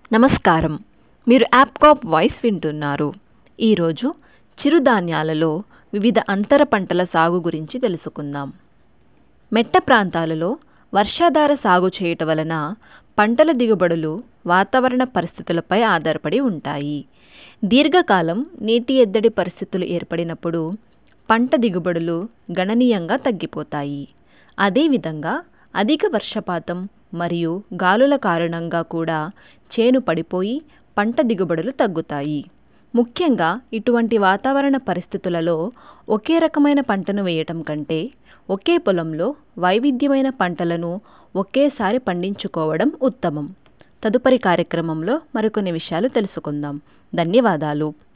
నమస్కారం మీరు యాప్కాప్ వాయిస్ వింటున్నారు ఈరోజు చిరుధాన్యాలలో వివిధ అంతర పంటల సాగు గురించి తెలుసుకుందాం మెట్ట ప్రాంతాలలో వర్షాధార సాగు చేయటం వలన పంటల దిగుబడులు వాతావరణ పరిస్థితులపై ఆధారపడి ఉంటాయి దీర్ఘకాలం నీటి ఎద్దడి పరిస్థితులు ఏర్పడినప్పుడు పంట దిగుబడులు గణనీయంగా తగ్గిపోతాయి అదేవిధంగా అధిక వర్షపాతం మరియు గాలుల కారణంగా కూడా చేను పడిపోయి పంట దిగుబడులు తగ్గుతాయి ముఖ్యంగా ఇటువంటి వాతావరణ పరిస్థితులలో ఒకే రకమైన పంటను వేయటం కంటే ఒకే పొలంలో వైవిధ్యమైన పంటలను ఒకేసారి పండించుకోవడం ఉత్తమం తదుపరి కార్యక్రమంలో మరికొన్ని విషయాలు తెలుసుకుందాం ధన్యవాదాలు